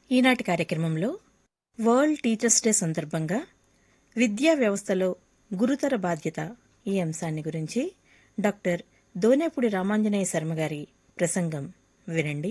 ఈనాటి కార్యక్రమంలో world teachers day సందర్భంగా విద్యా వ్యవస్థలో గురుతర బాధ్యత ఈ అంశాన్ని గురించి డాక్టర్ దోనేపూడి రామాంజనేయ శర్మ గారి ప్రసంగం వినండి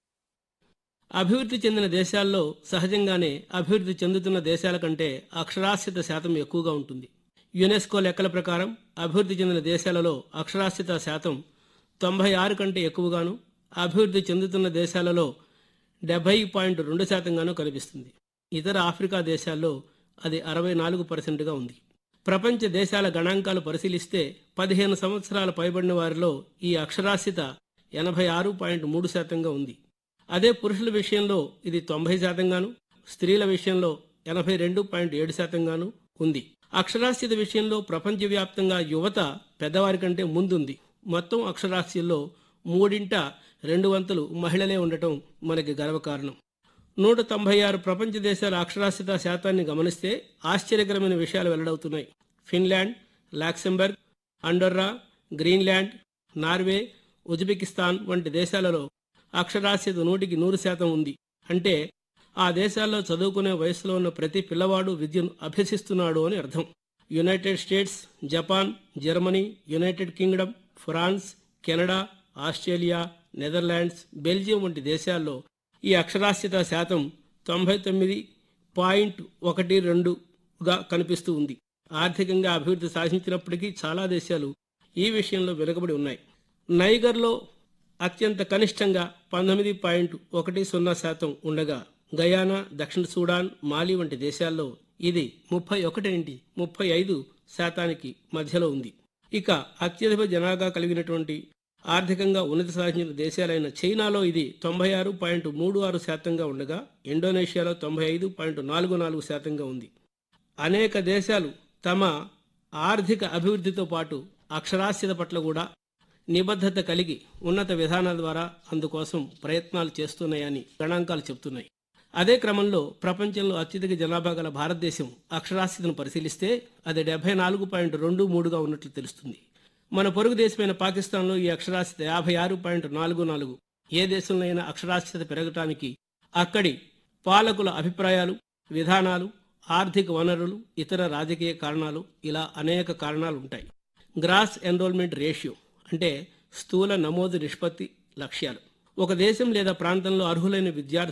అభివృద్ధి చెందిన దేశాల్లో సహజంగానే అభివృద్ధి చెందుతున్న దేశాల కంటే అక్షరాస్యత శాతం ఎక్కువగా ఉంటుంది యునెస్కో లెక్కల ప్రకారం అభివృద్ధి చెందిన దేశాలలో అక్షరాస్యత శాతం తొంభై ఆరు కంటే ఎక్కువగాను అభివృద్ధి చెందుతున్న దేశాలలో డెబ్బై పాయింట్ రెండు శాతంగాను కనిపిస్తుంది ఇతర ఆఫ్రికా దేశాల్లో అది అరవై నాలుగు పర్సెంట్గా ఉంది ప్రపంచ దేశాల గణాంకాలు పరిశీలిస్తే పదిహేను సంవత్సరాల పైబడిన వారిలో ఈ అక్షరాస్యత ఎనభై ఆరు పాయింట్ మూడు శాతంగా ఉంది అదే పురుషుల విషయంలో ఇది తొంభై శాతంగాను స్త్రీల విషయంలో ఎనభై రెండు పాయింట్ ఏడు శాతంగాను ఉంది అక్షరాస్యత విషయంలో ప్రపంచవ్యాప్తంగా యువత పెద్దవారి కంటే ముందుంది మొత్తం అక్షరాస్యతలో మూడింట రెండు వంతులు మహిళలే ఉండటం మనకి గర్వకారణం నూట తొంభై ఆరు ప్రపంచ దేశాల అక్షరాస్యత శాతాన్ని గమనిస్తే ఆశ్చర్యకరమైన విషయాలు వెల్లడవుతున్నాయి Finland Luxembourg Andorra Greenland Norway Uzbekistan వంటి దేశాలలో అక్షరాస్యత నూటికి నూరు శాతం ఉంది అంటే ఆ దేశాల్లో చదువుకునే వయసులో ఉన్న ప్రతి పిల్లవాడు విద్యను అభ్యసిస్తున్నాడు అని అర్థం United States Japan Germany United Kingdom France Canada Australia Netherlands Belgium వంటి దేశాల్లో ఈ అక్షరాస్యత శాతం తొంభై తొమ్మిది పాయింట్ ఒకటి రెండుగా కనిపిస్తూ ఉంది ఆర్థికంగా అభివృద్ధి సాధించినప్పటికీ చాలా దేశాలు ఈ విషయంలో వెనుకబడి ఉన్నాయి నైగర్లో అత్యంత కనిష్టంగా పంతొమ్మిది పాయింట్ ఒకటి సున్నా శాతం ఉండగా గయానా దక్షిణ సూడాన్ మాలి వంటి దేశాల్లో ఇది ముప్పై ఒకటి నుండి ముప్పై ఐదు శాతానికి మధ్యలో ఉంది ఇక అత్యధిక జనాభా కలిగినటువంటి ఆర్థికంగా ఉన్నతి సాధించిన దేశాలైన చైనాలో ఇది తొంభై ఆరు పాయింట్ మూడు ఆరు శాతంగా ఉండగా ఇండోనేషియాలో తొంభై ఐదు పాయింట్ నాలుగు నాలుగు శాతంగా ఉంది అనేక దేశాలు తమ ఆర్థిక అభివృద్ధితో పాటు అక్షరాస్యత పట్ల కూడా నిబద్ధత కలిగి ఉన్నత విధానాల ద్వారా అందుకోసం ప్రయత్నాలు చేస్తున్నాయని గణాంకాలు చెబుతున్నాయి అదే క్రమంలో ప్రపంచంలో అత్యధిక జనాభా గల భారతదేశం అక్షరాస్యతను పరిశీలిస్తే అది డెబ్బై నాలుగు పాయింట్ రెండు మూడుగా ఉన్నట్లు తెలుస్తుంది మన పొరుగు దేశమైన పాకిస్తాన్లో ఈ అక్షరాస్యత యాభై ఆరు పాయింట్ నాలుగు నాలుగు ఏ దేశంలో అయినా అక్షరాస్యత పెరగటానికి అక్కడి పాలకుల అభిప్రాయాలు విధానాలు ఆర్థిక వనరులు ఇతర రాజకీయ కారణాలు ఇలా అనేక కారణాలు ఉంటాయి గ్రాస్ ఎన్రోల్మెంట్ రేషియో అంటే స్థూల నమోదు నిష్పత్తి లక్ష్యాలు ఒక దేశం లేదా ప్రాంతంలో అర్హులైన విద్యార్థులు